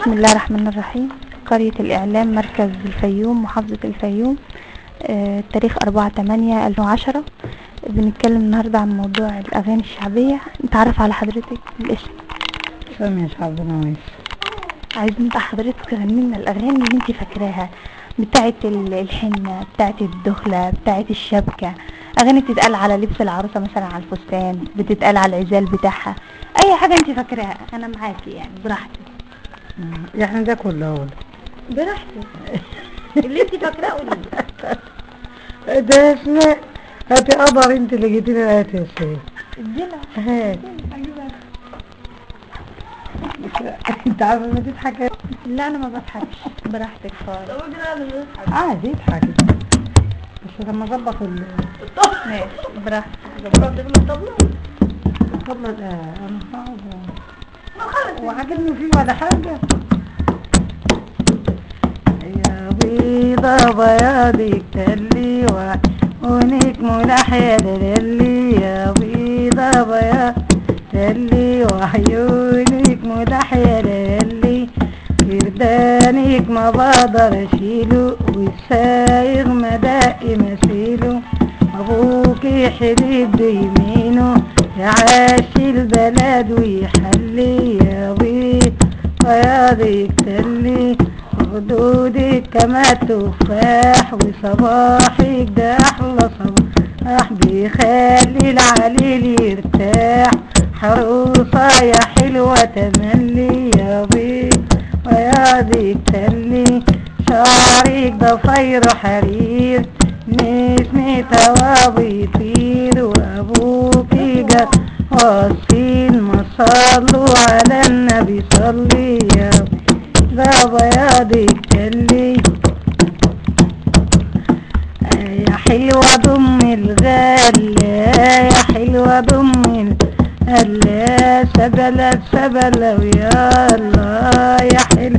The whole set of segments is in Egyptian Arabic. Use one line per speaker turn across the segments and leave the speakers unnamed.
بسم الله الرحمن الرحيم قرية الإعلام مركز الفيوم محافظة الفيوم آه، تاريخ أربعة تمانية ألفين وعشرة بنتكلم النهاردة عن موضوع الأغاني الشعبية نتعرف على حضرتك الاسم
سامية شعب نويس
عايزين بقى حضرتك تغني لنا الأغاني اللي انت فاكراها بتاعة ال- الحنة بتاعة الدخلة بتاعة الشبكة أغاني بتتقال على لبس العروسة مثلا على الفستان بتتقال على العزال بتاعها أي حاجة انت فاكراها أنا معاكي يعني براحتك
يعني ده كله أول
براحتك اللي انت فاكراه قولي
ده اسمه هاتي قدر انت اللي جيتيني هاتي يا سيدي
ادينا
هات انت عارفه ما تضحك
لا انا ما بضحكش براحتك خالص
عادي اضحكي بس لما اظبط ال
ماشي براحتك
طب انا صعب وعجبني فيه ولا حاجه يا بيضة بياضك تلي وعيونك ملحية دللي يا بيضة بياض تلي وعيونك ملحية دللي كردانك ما بقدر اشيله والسايغ مدائي مسيله ابوكي حليب بيمينه يعاش البلد ويحلي يا بيض بياضك تلي خدودك كما تفاح وصباحك ده احلى صباح بيخلي العليل يرتاح حروسة يا حلوة تملي يا بيض بياضك تلي شعرك ضفير حرير نسمة هوا بيطير وابوك جا واصين ما صلوا على النبي صلي يا ده بياضك تلي يا حلوة ضم الغلة يا حلوة ضم الغلة سبلة سبلة ويا الله يا حلوة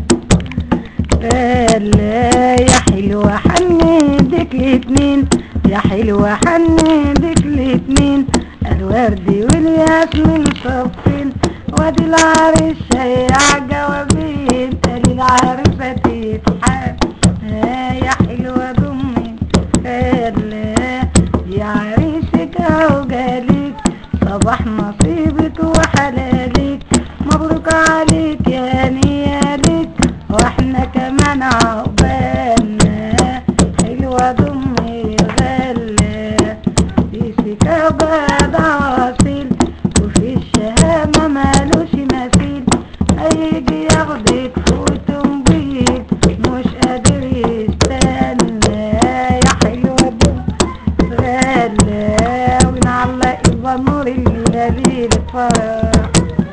غلة يا حلوة حنيدك الاتنين يا حلوة حنيدك الاتنين الورد والياسمين صفين وادي العريس شيع جوابين تالي العريسة تتحب يا حلوة ضمي خلا يا عريسك اهو جالك صباح نصيبك وحلالك مبروك عليك يا نيالك واحنا كمان عقبالنا حلوة ضمي غلا في سكابة عاصل وفي الشهامة مالوش مثيل هيجي ياخدك فوتم بيك مش قادر يستنى يا حلوة ضمي غلا ونعلق النور الليل الفرح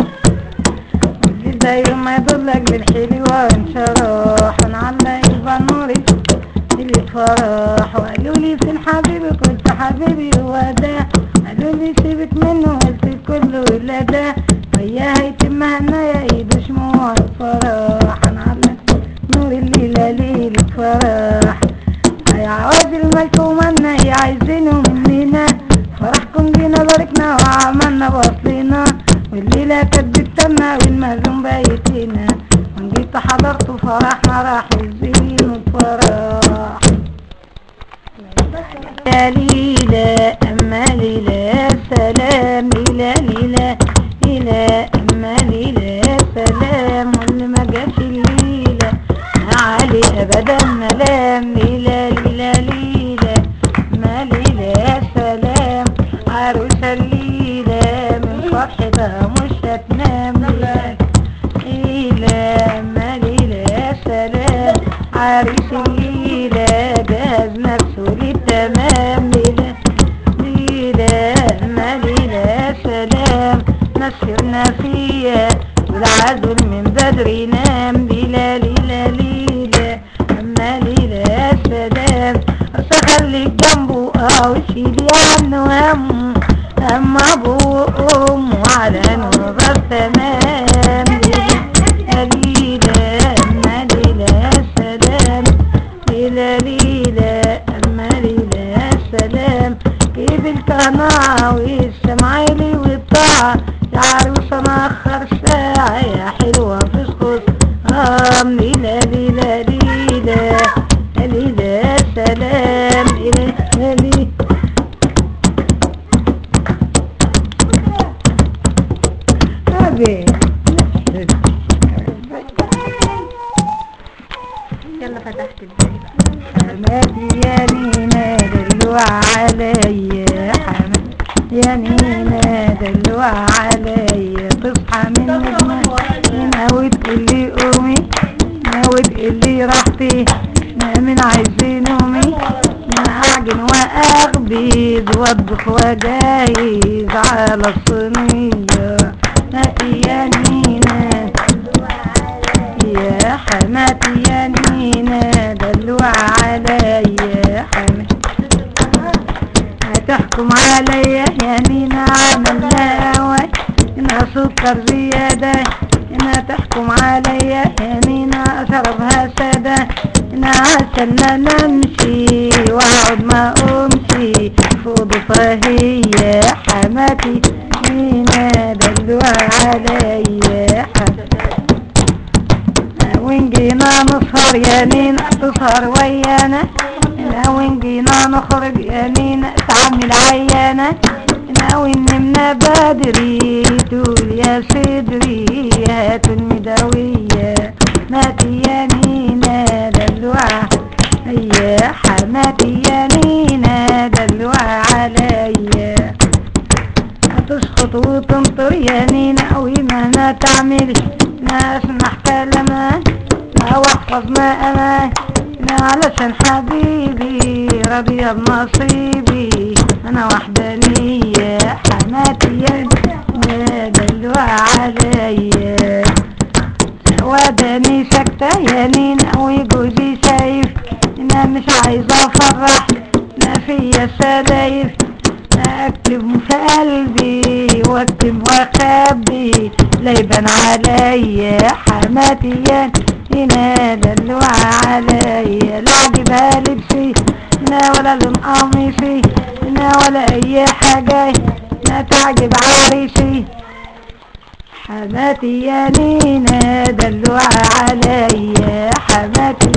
زي ما يضلك بالحلوة انشراح ونعلق البنور اللي فرح وقالوا لي فين حبيبك قلت حبيبي هو ده قالوا لي سيبك منه قلت كله الا ده وياه يتم هنايا ايده شموع الفرح هنعلق نور الليلة ليلة فرح يا عواد الملك ومنا يا عايزينه مننا فرحكم جينا باركنا وعملنا بصينا والليلة كانت بتستنى والمهزوم بايتنا ونجيت حضرت فرحنا راح الزين والفرح يا ليلى أما ليلى سلام ليلى ليلى ليلى أما ليلى سلام واللي ما جاش الليلة علي أبدا ملام ليلى ليلى ليلى ما ليلى سلام عروسة الليلة من فرحتها مش هتنام ليلى ليلى ما ليلى سلام عريس الليلة جهز نفسه للتمام ليلى ليلى ما ليلى سلام نسرنا فيها والعزل من بدري نام ليلى ليلى ليلى أما ليلى سلام بس خليك جنبه اه وشيلي عنه هم هم ابوه وامه على نظر تمام ليلى ليلى أما ليلى سلام ليلى ليلى أما ليلى سلام كيف القناعة والسمعيلي والطاعة يا عروسة مأخر ساعة يا حلوة في الخص آه حماتي من عايزين امي من اعجن واخبز واطبخ واجهز على الصينية ماتي يا نينا يا حماتي يا نينا دلوع عليا يا حماتي هتحكم عليا يا نينا عمل هواي انها سكر زيادة انها تحكم عليا يا نينا اشربها سادة انها عسل نمشي واقعد ما امشي فوضى فهي حماتي نينا دلوع عليا يا حماتي وين جينا نسهر يا نينا تسهر ويانا وين جينا نخرج يا نينا تعمل عيانة ناوي نمنا بدري تقول يا صدري هات المداوية ماتي يا نينا دلوعة يا حماتي يا نينا دلوعة عليا هتسقط وتمطر يا نينا وما تعمل ما اسمح كلامها لا واحفظ ما انا لا علشان حبيبي راضية بنصيبي انا وحدانية حماتي يا دلوع عليا وداني سكتة يا نينا وجوزي شايف انا مش عايزة افرح ما فيا سلايف اكتب في قلبي واكتب واخبي لا يبان عليا حماتي يا هنا دلوع عليا لا عجبها لبسي هنا ولا لون قميصي هنا ولا اي حاجة لا تعجب عريسي حماتي يا نينا دلوع عليا حماتي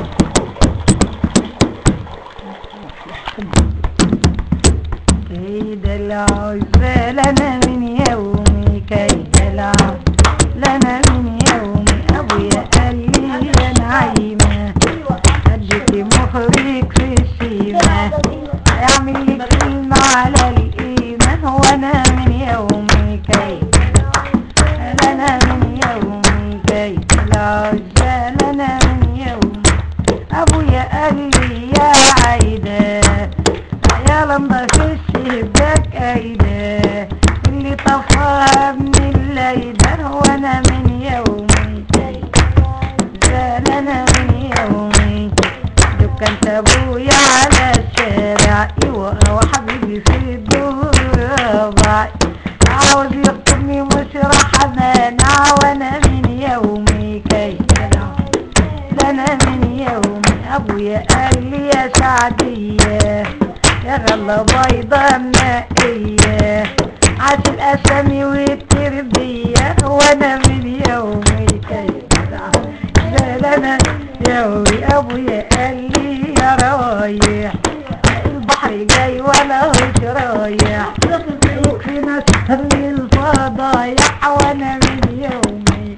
كيد العزة لنا من يومي كيد العزة لنا من يومي أبويا قال لي يا نعيمة أديك مخرج في السيمة اعمل لك كلمة على القيمة وأنا من يومي كيد لنا من يومي كيد العزة لنا من يومي أبويا قال لي يا عايدة يا لمبة في الشباك أيدة اللي طفاها من الليدة وأنا من يومي زال أنا من يومي دكانت أبويا على الشارع إيوه وحبيبي في الدور ربع عاوز يخطبني مش راح أمانع وأنا من يومي كي لنا من يومي أبويا قال لي يا سعدية يا غلة بيضة مائية عاش الأسامي والتربية وأنا من يومي كيف زالنا يومي أبويا قال لي يا رايح البحر جاي ولا هوش رايح يكفي ناس الفضايح وأنا من يومي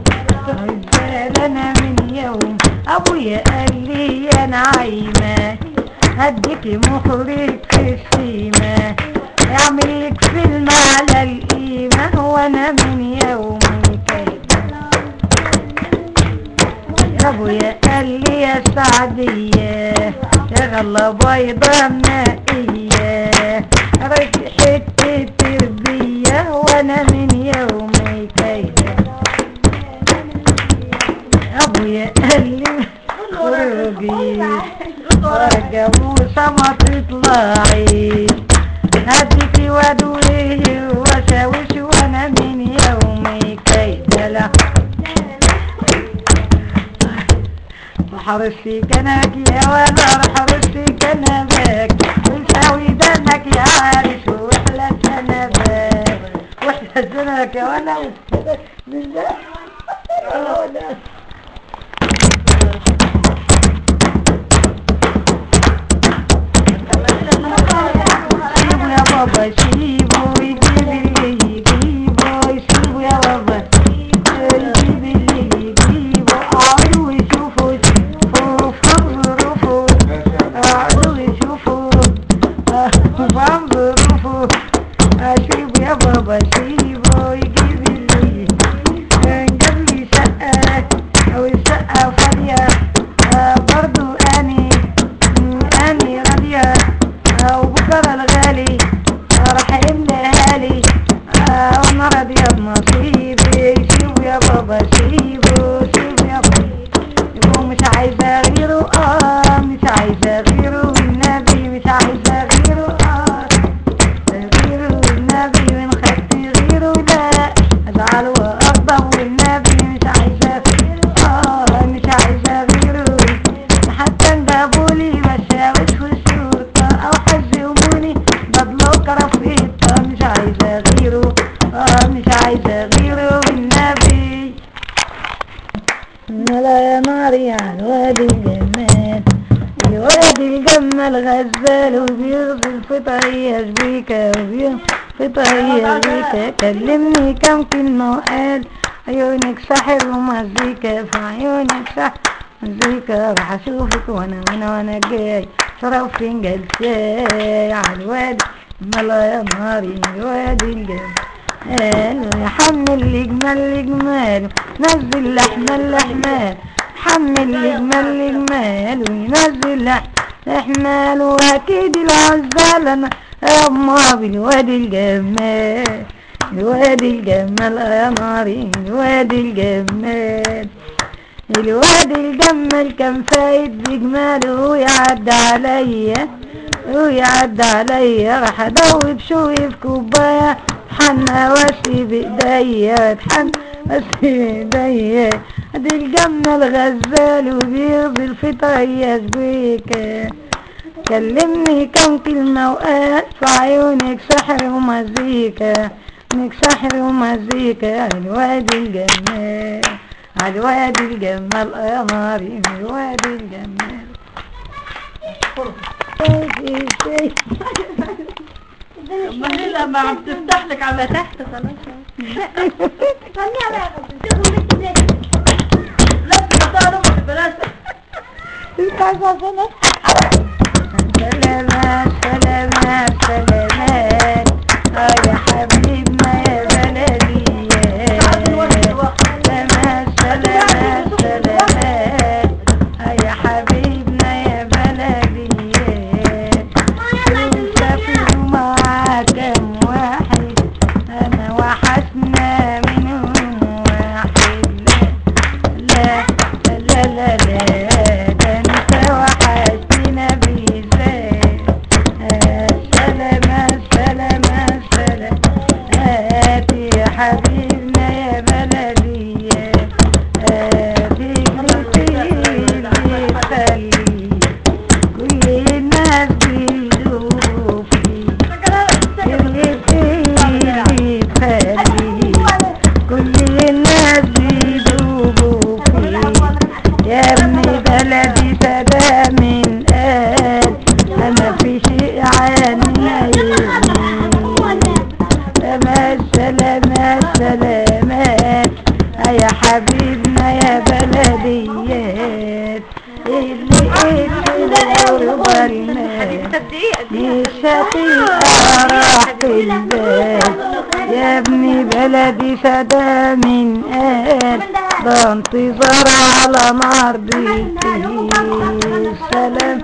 زالنا من يوم أبويا قال لي يا نعيمة هديكي مخرج في السيمة اعمل لك فيلم على القيمة وانا من يومي كيف يا ابويا قال لي يا سعدية يا غلة بيضة مائية رجع حتة تربية وانا من يومي كيف ابويا قال لي خرجي ورجع موسى ما تطلعي هديكي وادويه وشاوش وانا من يومي كيدلا احرس في كناك يا ولا احرس في كنبك وساوي دمك يا عارش واحلى كنبك واحلى سنك يا ولا بالله يا ولا سيبوا يا بابا سيبوا يجيب اللي يجيبه سيبوا يا بابا يجيب اللي يجيبه اقعدوا يشوفوا شوفوا فانظروا اقعدوا يشوفوا فانظروا سيبوا يا بابا سيبوا يجيب اللي جاب لي شقة ملا يا ناري على الوادي الجمال الوادي الجمال غزال وبيغزل في طريق شبيكة وبيغزل في طريق شبيكة كلمني كم كلمة وقال عيونك سحر ومزيكا في عيونك سحر مزيكا راح اشوفك وانا وانا وانا جاي شرب فنجان شاي على الوادي ملا يا ناري الوادي الجمال قالوا يا حمل الجمال الجمال نزل لحم اللحمال حمل الجمال الجمال وينزل لحم لحمال واكيد العزال انا اما بالوادي الجمال الوادي الجمال يا ناري الوادي الجمال الوادي الجمال كان فايد بجماله ويعدى عليا ويعدى عليا راح ادوب شوي في كوبايه حنا واسي بايديا اتحن واسي بايديا ادي الجمل غزال وبيغزل في طريق شبيكه كلمني كم كلمة وقال في عيونك سحر ومزيكا انك سحر ومزيكا الوادي الجمال الوادي الجمال يا ناري الوادي الجمال شي شي
ما هي لما عم تفتح لك على تحت خلاص لا تختار امك بلاش
سلامات سلامات سلامات اه يا حبيبنا يا بلدي سلامات سلامات سلامات اه يا حبيبنا يا بلدي تسافر معاك كم واحد انا وحشنا منهم واحد لا لا لا لا لا ده انت وحشتنا بيزاي سلامات سلامات سلامات يا حبيبنا يا بلدي فيك بتيجي تخلي كل الناس بيدوبوا فيك اللي بتيجي تخلي كل الناس بيدوبوا فيك يا ابن بلدي فدا من قال انا في شيء عني سلامات سلامات سلامات يا حبيبنا يا بلديات اللي اسمه غربة المال مش هتلقى راحة البال يا ابني بلدي سدا من قال ده انتظار على نار بيتي سلام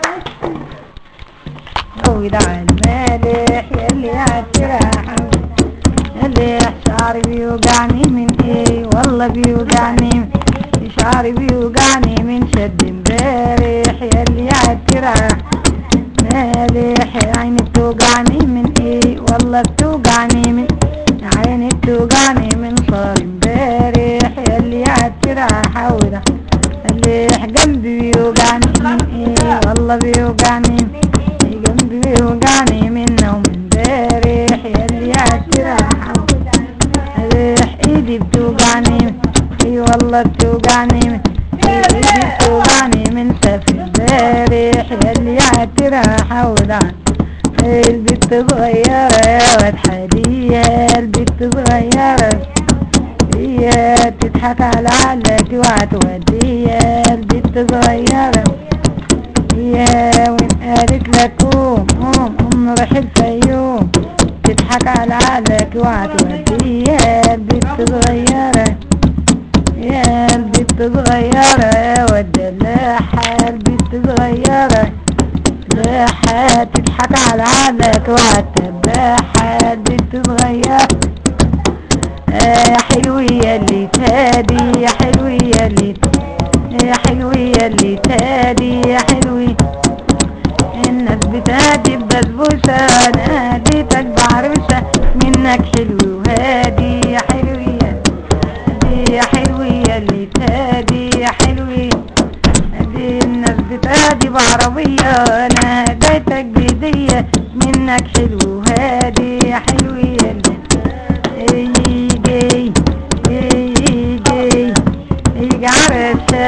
زود على المالح يلي هترحم يلي شعري بيوجعني من ايه والله بيوجعني شعري بيوجعني من شد امبارح يلي هترحم مالح عيني بتوجعني من ايه والله بتوجعني من عيني بتوجعني من صار امبارح يلي هترحم حاول مالح جنبي بيوجعني من ايه والله بيوجعني جنبي بيوجعني من نوم امبارح يلي هترحم ريح ايدي بتوجعني اي والله بتوجعني ايدي بتوجعني من سفر امبارح يلي هترحم ودعني البت صغيرة يا واد حدية البت صغيرة هي تضحك على عقلك وهتوديها البت صغيرة هي وين قالت لك قوم قوم قوم روح الفيوم تضحك على عقلك وهتوديها البت صغيرة يا البت صغيرة يا ود اللاحة البت صغيرة لاحة تضحك على عقلك وهتباحة البت صغيرة يا حلوية اللي تادي يا حلوية اللي يا حلوية اللي تادي يا حلوي الناس بتهدي ببسبوسة انا هديتك بعروسة منك حلو وهادي يا حلوية دي يا حلوية اللي تهدي يا حلوي دي الناس بتهدي بعربية انا هديتك بهدية منك حلو وهادي يا حلوية اللي يجي يجي يجي على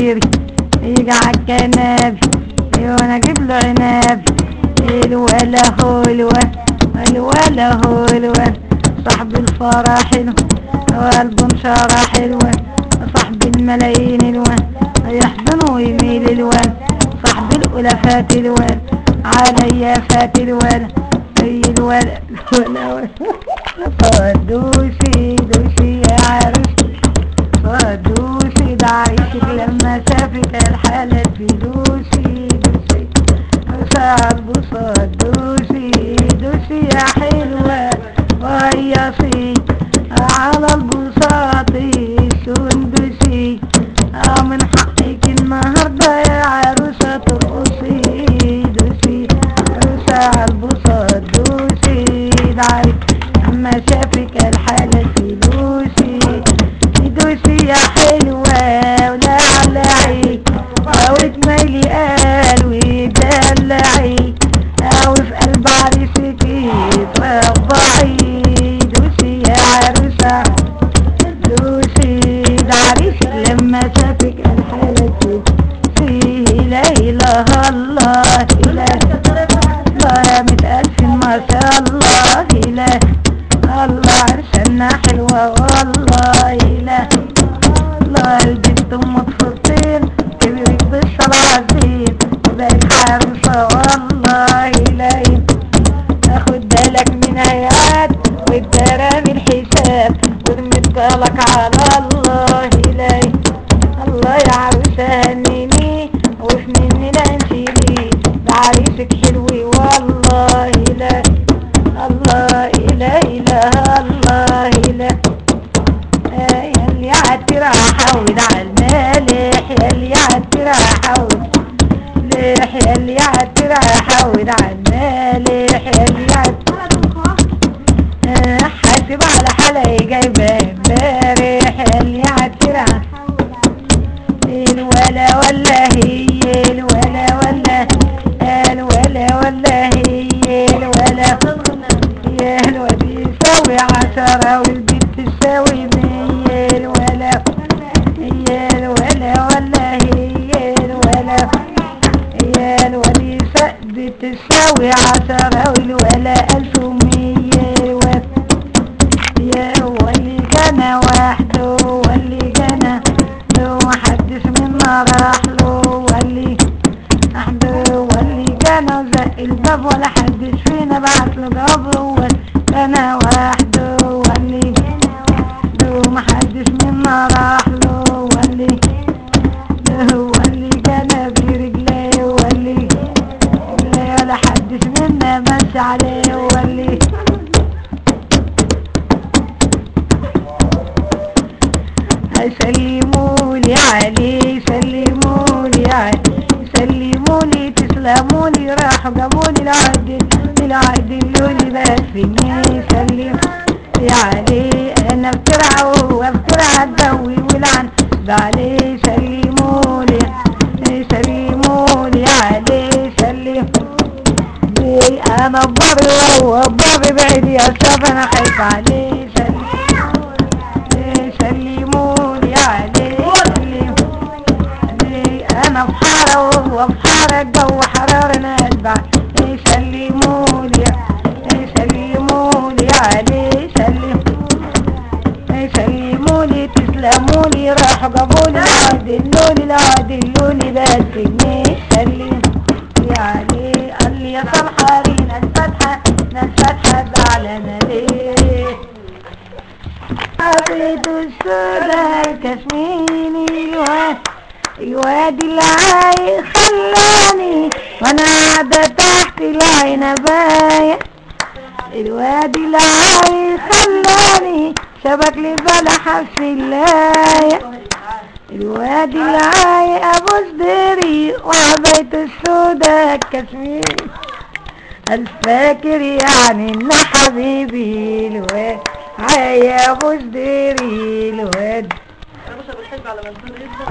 سريري يجي عالكنابي وانا اجيب له عنابي الولا هو الولا الولا هو الولا صاحب الفرح حلو وقلبه انشرح حلوة صاحب الملايين الوان يحضن ويميل الوان صاحب الألفات الوان عليا فات الوان زي الولا الولا صدوسي دوسي يا عرس صدوسي ده عيشك لما شافت الحالة في دوسي دوسي صعب صدوسي دوسي يا حلوة وهيصي على البساط السندسي اه من حقك النهاردة يا عروسة ترقصي دوسي عروسة على البساط دوسي دعي اما شافك الحالة في دوسي دوسي يا حلوة ولا علعي او تميلي قال ودلعي او في قلب عريسك تربعي دوسي يا عروسة دوسي ده عريسك لما شافك الحالة في لا اله الله اله الله يا مئة ألف ما شاء الله إله الله عرشنا حلوة والله إله الله البنت أم طفلتين كبرت بالصلاة وبقت حارسة والله إلهي اخد بالك من آيات والدرام الحساب ورمتلك على الله إلهي الله يا عروسة هنيني وفي مني لا انشيلي ده عريسك حلوي والله إله الله إله إله الله إله آه يلي عالترا حاول على المالح يلي عالترا حاول ليح يلي عالترا حاول على المالح يلي عالترا آه حاسب على حلقي جايبه امبارح يلي عالترا الولا ولا هي الولا ولا الولا ولا هي الولا يا الواد يساوي عشرة والبنت تساوي مية الولا هي الولا ولا هي الولا يا الواد يساوي تساوي عشرة والولا ألف ومية الواد يا واللي جانا وحده واللي جانا لو محدش منا راح له واللي احده واللي جانا وزق الباب ولا حدش فينا بعت له جواب هو جانا وحده واللي لو محدش منا راح له واللي هو اللي جانا برجليه واللي رجليه ولا حدش منا ماشي عليه واللي سلمولي عليه سلمولي عليه سلمولي تسلمولي راحوا جابولي العدل العدل لولي بس فيني سلم عليه انا بترعى وهو بترعى الدوي والعن عليه سلمولي سلمولي عليه سلم ليه انا بابي وهو بابي بعيد يا شاف انا خايف عليه سلم ليه سلمولي عليه سلم ليه انا في حارة وهو في حارة الجو حرارة انا اتبع ليه سلمولي ليه سلمولي عليه سلم ليه سلمولي تسلمولي راحوا جابولي العدلولي العدلولي بس جنيه سلم يا عليه قال لي يا صالحة رينا الفتحة ناس فتحة زعلانة ليه حبيت السودا الكشميني الواد الواد العاي خلاني وانا قاعدة تحت العنباية الواد العاي خلاني شبك لي بلحة في اللاية الواد العاي ابو صدري وعبيت السودا الكشميني الفاكر يعني ان حبيبي الواد عاي ابو صدري الواد
انا مش بتحب على منصور